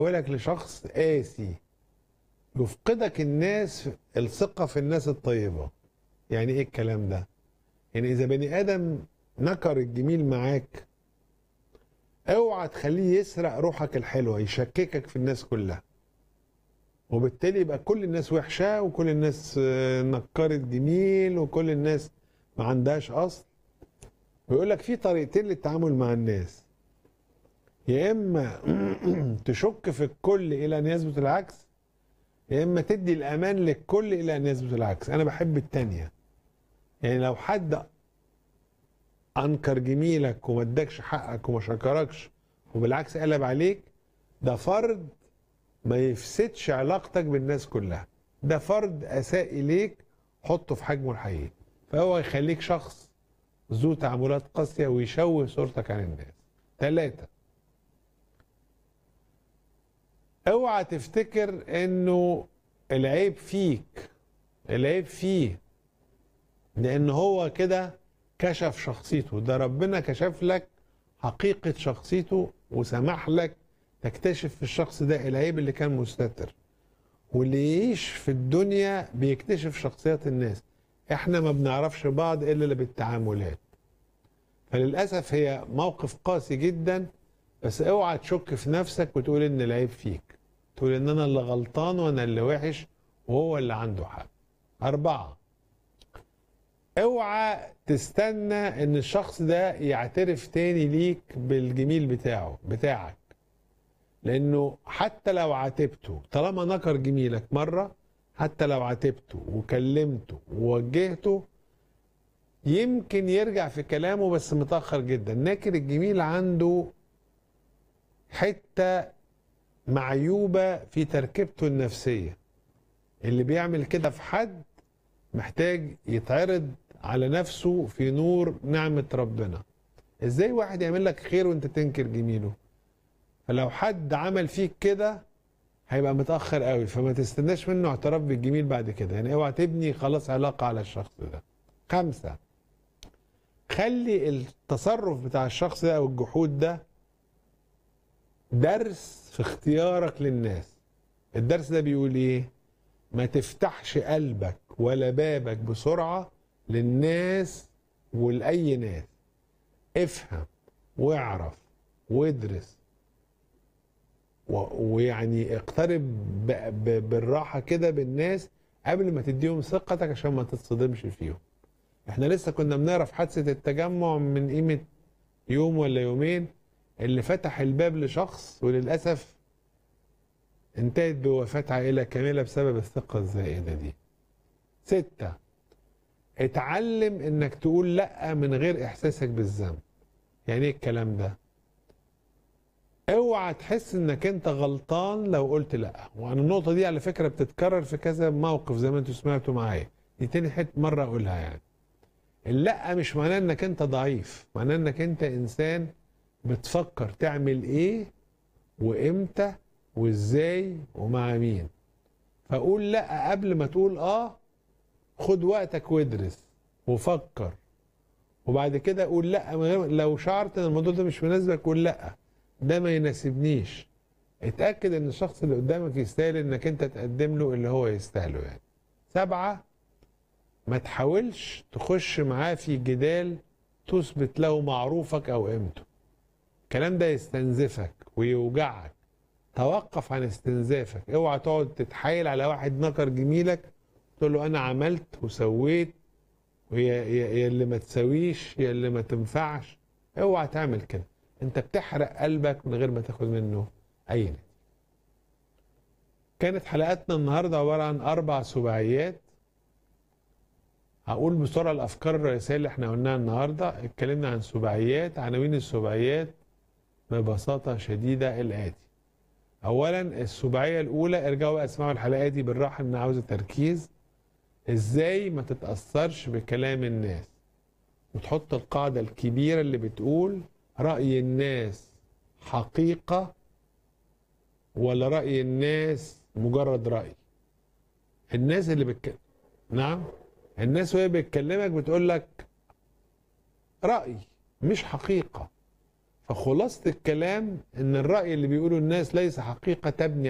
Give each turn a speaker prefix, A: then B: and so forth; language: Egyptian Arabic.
A: يحولك لشخص قاسي يفقدك الناس الثقة في الناس الطيبة يعني ايه الكلام ده يعني اذا بني ادم نكر الجميل معاك اوعى تخليه يسرق روحك الحلوة يشككك في الناس كلها وبالتالي يبقى كل الناس وحشة وكل الناس آه، نكرت جميل وكل الناس ما عندهاش اصل ويقول لك في طريقتين للتعامل مع الناس يا اما تشك في الكل الى ان يثبت العكس يا اما تدي الامان للكل الى ان يثبت العكس انا بحب التانية يعني لو حد انكر جميلك وما ادكش حقك وما شكركش وبالعكس قلب عليك ده فرد ما يفسدش علاقتك بالناس كلها ده فرد اساء اليك حطه في حجمه الحقيقي فهو يخليك شخص ذو تعاملات قاسية ويشوه صورتك عن الناس ثلاثة اوعى تفتكر انه العيب فيك العيب فيه لان هو كده كشف شخصيته ده ربنا كشف لك حقيقة شخصيته وسمح لك تكتشف في الشخص ده العيب اللي كان مستتر واللي يعيش في الدنيا بيكتشف شخصيات الناس احنا ما بنعرفش بعض الا بالتعاملات فللاسف هي موقف قاسي جدا بس اوعى تشك في نفسك وتقول ان العيب فيك تقول ان انا اللي غلطان وانا اللي وحش وهو اللي عنده حق اربعة اوعى تستنى ان الشخص ده يعترف تاني ليك بالجميل بتاعه بتاعك لانه حتى لو عاتبته طالما نكر جميلك مره حتى لو عاتبته وكلمته ووجهته يمكن يرجع في كلامه بس متاخر جدا ناكر الجميل عنده حته معيوبه في تركيبته النفسيه اللي بيعمل كده في حد محتاج يتعرض على نفسه في نور نعمه ربنا ازاي واحد يعمل لك خير وانت تنكر جميله فلو حد عمل فيك كده هيبقى متاخر قوي فما تستناش منه اعتراف بالجميل بعد كده يعني اوعى تبني خلاص علاقه على الشخص ده خمسه خلي التصرف بتاع الشخص ده او الجحود ده درس في اختيارك للناس الدرس ده بيقول ايه ما تفتحش قلبك ولا بابك بسرعه للناس ولاي ناس افهم واعرف وادرس و- ويعني اقترب ب- ب- بالراحه كده بالناس قبل ما تديهم ثقتك عشان ما تتصدمش فيهم احنا لسه كنا بنقرا في حادثه التجمع من قيمه يوم ولا يومين اللي فتح الباب لشخص وللاسف انتهت بوفاه عائله كامله بسبب الثقه الزائده دي ستة اتعلم انك تقول لا من غير احساسك بالذنب يعني ايه الكلام ده اوعى تحس انك انت غلطان لو قلت لا وانا النقطه دي على فكره بتتكرر في كذا موقف زي ما انتوا سمعتوا معايا دي تاني حته مره اقولها يعني اللا مش معناه انك انت ضعيف معناه انك انت انسان بتفكر تعمل ايه وامتى وازاي ومع مين فقول لا قبل ما تقول اه خد وقتك وادرس وفكر وبعد كده قول لا من غير لو شعرت ان الموضوع ده مش مناسبك قول لا ده ما يناسبنيش اتأكد ان الشخص اللي قدامك يستاهل انك انت تقدم له اللي هو يستاهله يعني سبعة ما تحاولش تخش معاه في جدال تثبت له معروفك او قيمته الكلام ده يستنزفك ويوجعك توقف عن استنزافك اوعى تقعد تتحايل على واحد نكر جميلك تقول له انا عملت وسويت ويا يا- يا اللي ما تسويش يا اللي ما تنفعش اوعى تعمل كده انت بتحرق قلبك من غير ما تاخد منه اي نتيجه كانت حلقاتنا النهارده عباره عن اربع سباعيات هقول بسرعه الافكار الرئيسيه اللي احنا قلناها النهارده اتكلمنا عن سباعيات عناوين السباعيات ببساطه شديده الاتي اولا السباعيه الاولى ارجعوا بقى اسمعوا الحلقه دي بالراحه ان عاوزه تركيز ازاي ما تتاثرش بكلام الناس وتحط القاعده الكبيره اللي بتقول راي الناس حقيقه ولا راي الناس مجرد راي الناس اللي بتك... نعم الناس وهي بتكلمك بتقول لك راي مش حقيقه فخلاصة الكلام ان الرأي اللي بيقوله الناس ليس حقيقة تبني